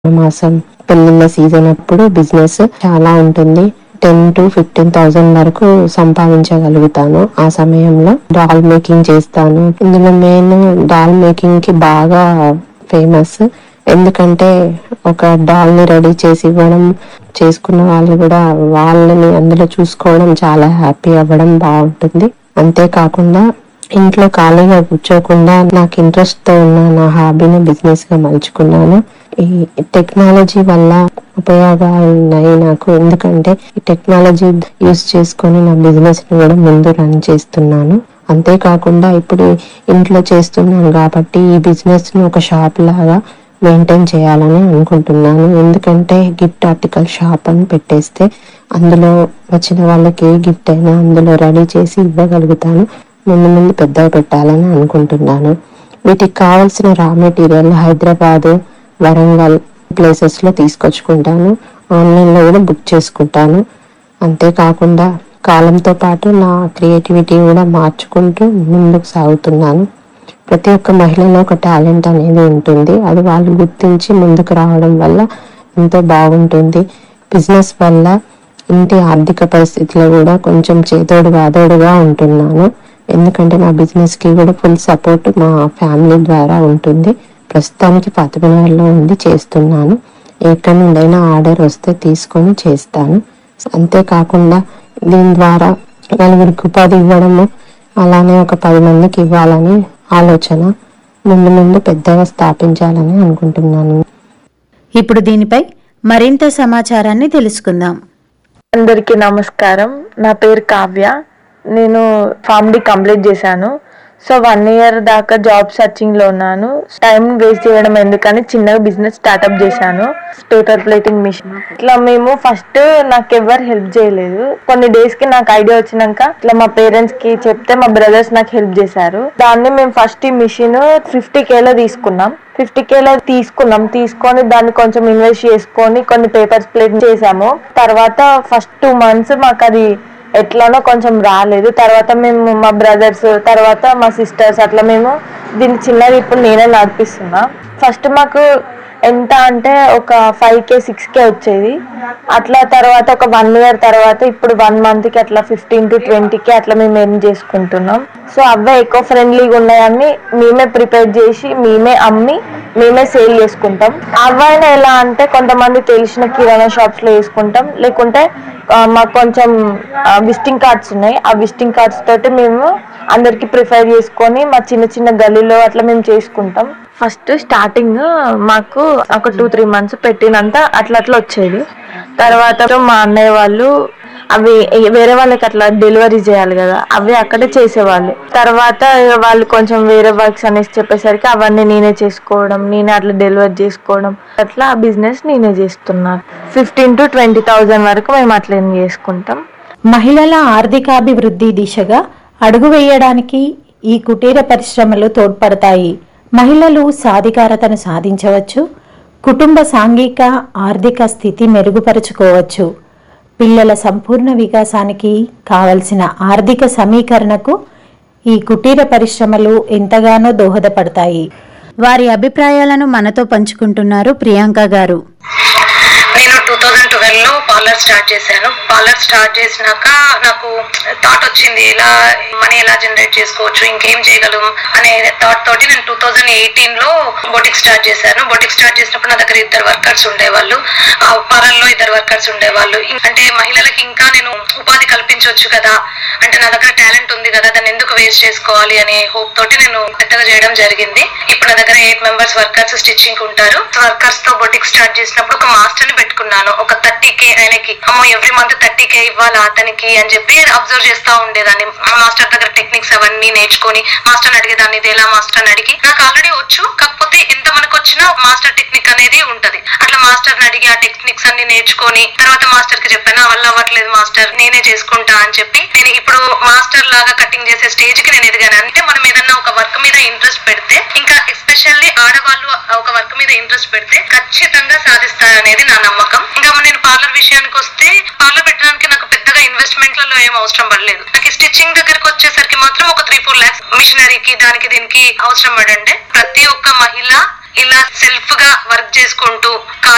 మాసం పెళ్లిళ్ళ సీజన్ అప్పుడు బిజినెస్ చాలా ఉంటుంది టెన్ టు ఫిఫ్టీన్ థౌసండ్ వరకు సంపాదించగలుగుతాను ఆ సమయంలో డాల్ మేకింగ్ చేస్తాను ఇందులో మెయిన్ డాల్ మేకింగ్ కి బాగా ఫేమస్ ఎందుకంటే ఒక డాల్ ని రెడీ చేసి ఇవ్వడం చేసుకున్న వాళ్ళు కూడా వాళ్ళని అందులో చూసుకోవడం చాలా హ్యాపీ అవ్వడం బాగుంటుంది అంతేకాకుండా ఇంట్లో ఖాళీగా కూర్చోకుండా నాకు ఇంట్రెస్ట్ తో ఉన్న నా హాబీని బిజినెస్ గా మలుచుకున్నాను ఈ టెక్నాలజీ వల్ల ఉపయోగాలు ఉన్నాయి నాకు ఎందుకంటే ఈ టెక్నాలజీ యూస్ చేసుకొని నా బిజినెస్ ని కూడా ముందు రన్ చేస్తున్నాను అంతేకాకుండా ఇప్పుడు ఇంట్లో చేస్తున్నాను కాబట్టి ఈ బిజినెస్ ని ఒక షాప్ లాగా మెయింటైన్ చేయాలని అనుకుంటున్నాను ఎందుకంటే గిఫ్ట్ ఆర్టికల్ షాప్ అని పెట్టేస్తే అందులో వచ్చిన వాళ్ళకి ఏ గిఫ్ట్ అయినా అందులో రెడీ చేసి ఇవ్వగలుగుతాను ముందు ముందు పెద్దగా పెట్టాలని అనుకుంటున్నాను వీటికి కావాల్సిన raw material Hyderabad Warangal places లో తీసుకొచ్చుకుంటాను ఆన్లైన్ లో కూడా బుక్ చేసుకుంటాను అంతేకాకుండా కాలంతో పాటు నా క్రియేటివిటీ కూడా మార్చుకుంటూ ముందుకు సాగుతున్నాను ప్రతి ఒక్క మహిళలో ఒక టాలెంట్ అనేది ఉంటుంది అది వాళ్ళు గుర్తించి ముందుకు రావడం వల్ల ఎంతో బాగుంటుంది బిజినెస్ వల్ల ఇంటి ఆర్థిక పరిస్థితిలో కూడా కొంచెం చేదోడు వాదోడుగా ఉంటున్నాను ఎందుకంటే నా బిజినెస్ కి కూడా ఫుల్ సపోర్ట్ మా ఫ్యామిలీ ద్వారా ఉంటుంది ప్రస్తుతానికి పతమనాడులో ఉండి చేస్తున్నాను ఎక్కడి నుండైనా ఆర్డర్ వస్తే తీసుకొని చేస్తాను అంతేకాకుండా దీని ద్వారా నలుగురికి ఉపాధి ఇవ్వడము అలానే ఒక పది మందికి ఇవ్వాలని ఆలోచన ముందు ముందు పెద్దగా స్థాపించాలని అనుకుంటున్నాను ఇప్పుడు దీనిపై మరింత సమాచారాన్ని తెలుసుకుందాం అందరికీ నమస్కారం నా పేరు కావ్య నేను ఫార్మ్ డి కంప్లీట్ చేశాను సో వన్ ఇయర్ దాకా జాబ్ సర్చింగ్ లో ఉన్నాను టైం వేస్ట్ చేయడం ఎందుకని చిన్నగా బిజినెస్ స్టార్ట్అప్ చేశాను పేపర్ ప్లేటింగ్ మిషన్ ఇట్లా మేము ఫస్ట్ నాకు ఎవరు హెల్ప్ చేయలేదు కొన్ని డేస్ కి నాకు ఐడియా వచ్చినాక ఇట్లా మా పేరెంట్స్ కి చెప్తే మా బ్రదర్స్ నాకు హెల్ప్ చేశారు దాన్ని మేము ఫస్ట్ ఈ మిషన్ ఫిఫ్టీ కేలో తీసుకున్నాం ఫిఫ్టీ కేలో తీసుకున్నాం తీసుకొని దాన్ని కొంచెం ఇన్వెస్ట్ చేసుకొని కొన్ని పేపర్స్ ప్లేట్ చేసాము తర్వాత ఫస్ట్ టూ మంత్స్ మాకు అది ఎట్లానో కొంచెం రాలేదు తర్వాత మేము మా బ్రదర్స్ తర్వాత మా సిస్టర్స్ అట్లా మేము దీన్ని చిన్నది ఇప్పుడు నేనే నడిపిస్తున్నా ఫస్ట్ మాకు ఎంత అంటే ఒక ఫైవ్ కే సిక్స్ కే వచ్చేది అట్లా తర్వాత ఒక వన్ ఇయర్ తర్వాత ఇప్పుడు వన్ మంత్ కి అట్లా ఫిఫ్టీన్ టు ట్వంటీ కి అట్లా మేము ఎర్న్ చేసుకుంటున్నాం సో అవే ఎకో ఫ్రెండ్లీగా ఉన్నాయని మేమే ప్రిపేర్ చేసి మేమే అమ్మి మేమే సేల్ చేసుకుంటాం అవైనా ఎలా అంటే కొంతమంది తెలిసిన కిరాణా షాప్స్ లో వేసుకుంటాం లేకుంటే ఆ, మాకు కొంచెం విజిటింగ్ కార్డ్స్ ఉన్నాయి ఆ విజిటింగ్ కార్డ్స్ తోటి మేము అందరికి ప్రిఫర్ చేసుకొని మా చిన్న చిన్న గల్లీలో అట్లా మేము చేసుకుంటాం ఫస్ట్ స్టార్టింగ్ మాకు ఒక టూ త్రీ మంత్స్ పెట్టినంత అట్లా అట్లా వచ్చేది తర్వాత మా అన్నయ్య వాళ్ళు అవి వేరే వాళ్ళకి అట్లా డెలివరీ చేయాలి కదా అవి అక్కడే చేసేవాళ్ళు తర్వాత ఇక వాళ్ళు కొంచెం వేరే వర్క్స్ అనేసి చెప్పేసరికి అవన్నీ నేనే చేసుకోవడం నేనే అట్లా డెలివరీ చేసుకోవడం అట్లా ఆ బిజినెస్ నేనే చేస్తున్నాను ఫిఫ్టీన్ టు ట్వంటీ థౌజండ్ వరకు మేము అట్లా చేసుకుంటాం మహిళల ఆర్థికాభివృద్ధి దిశగా అడుగు వేయడానికి ఈ కుటీర పరిశ్రమలు తోడ్పడతాయి మహిళలు సాధికారతను సాధించవచ్చు కుటుంబ సాంఘిక ఆర్థిక స్థితి మెరుగుపరుచుకోవచ్చు పిల్లల సంపూర్ణ వికాసానికి కావలసిన ఆర్థిక సమీకరణకు ఈ కుటీర పరిశ్రమలు ఎంతగానో దోహదపడతాయి వారి అభిప్రాయాలను మనతో పంచుకుంటున్నారు ప్రియాంక గారు నేను టూ థౌజండ్ ట్వెల్వ్ లో పార్లర్ స్టార్ట్ చేశాను పార్లర్ స్టార్ట్ చేసినాక నాకు థాట్ వచ్చింది ఇలా మనీ ఎలా జనరేట్ చేసుకోవచ్చు ఇంకేం చేయగలం అనే థాట్ తోటి నేను టూ థౌజండ్ ఎయిటీన్ లో బొటిక్ స్టార్ట్ చేశాను బొటిక్ స్టార్ట్ చేసినప్పుడు నా దగ్గర ఇద్దరు వర్కర్స్ ఉండేవాళ్ళు ఆ పార్లర్ లో ఇద్దరు వర్కర్స్ ఉండేవాళ్ళు అంటే మహిళలకి ఇంకా నేను ఉపాధి కల్పించవచ్చు కదా అంటే నా దగ్గర టాలెంట్ ఉంది కదా దాన్ని ఎందుకు వేస్ట్ చేసుకోవాలి అనే హోప్ తోటి నేను పెద్దగా చేయడం జరిగింది ఇప్పుడు నా దగ్గర ఎయిట్ మెంబర్స్ వర్కర్స్ స్టిచ్చింగ్ ఉంటారు వర్కర్స్ తో బొటిక్ స్టార్ట్ చేసినప్పుడు ఒక మాస్టర్ ని పెట్టుకున్నాను ఒక థర్టీ కే ఆయనకి అమ్మో ఎవ్రీ మంత్ థర్టీ కే ఇవ్వాలా అతనికి అని చెప్పి అబ్జర్వ్ చేస్తా ఉండేదాన్ని మాస్టర్ దగ్గర టెక్నిక్స్ అవన్నీ నేర్చుకొని మాస్టర్ అడిగేదాన్ని ఇది ఎలా మాస్టర్ అని అడిగి నాకు ఆల్రెడీ వచ్చు కాకపోతే ఎంత మనకు వచ్చినా మాస్టర్ టెక్నిక్ అనేది ఉంటది అట్లా మాస్టర్ అడిగి ఆ టెక్నిక్స్ అన్ని నేర్చుకొని తర్వాత మాస్టర్ కి చెప్పాను "నా వల్ల అవ్వట్లేదు మాస్టర్ నేనే చేసుకుంటా అని చెప్పి నేను ఇప్పుడు మాస్టర్ లాగా కటింగ్ చేసే స్టేజ్ కి నేను ఎదిగాను అంటే మనం ఏదన్నా ఒక వర్క్ మీద ఇంట్రెస్ట్ పెడితే ఇంకా ఎస్పెషల్లీ ఆడవాళ్ళు ఒక వర్క్ మీద ఇంట్రెస్ట్ పెడితే ఖచ్చితంగా సాధిస్తారనేది నా నమ్మకం ఇంకా నేను పార్లర్ విషయానికి వస్తే పార్లర్ పెట్టడానికి నాకు పెద్దగా ఇన్వెస్ట్మెంట్ లలో ఏం అవసరం పడలేదు నాకు స్టిచ్చింగ్ దగ్గరకు వచ్చేసరికి మాత్రం ఒక త్రీ ఫోర్ లాక్స్ మిషనరీకి దానికి దీనికి అవసరం పడండి ప్రతి ఒక్క మహిళ ఇలా సెల్ఫ్ గా వర్క్ చేసుకుంటూ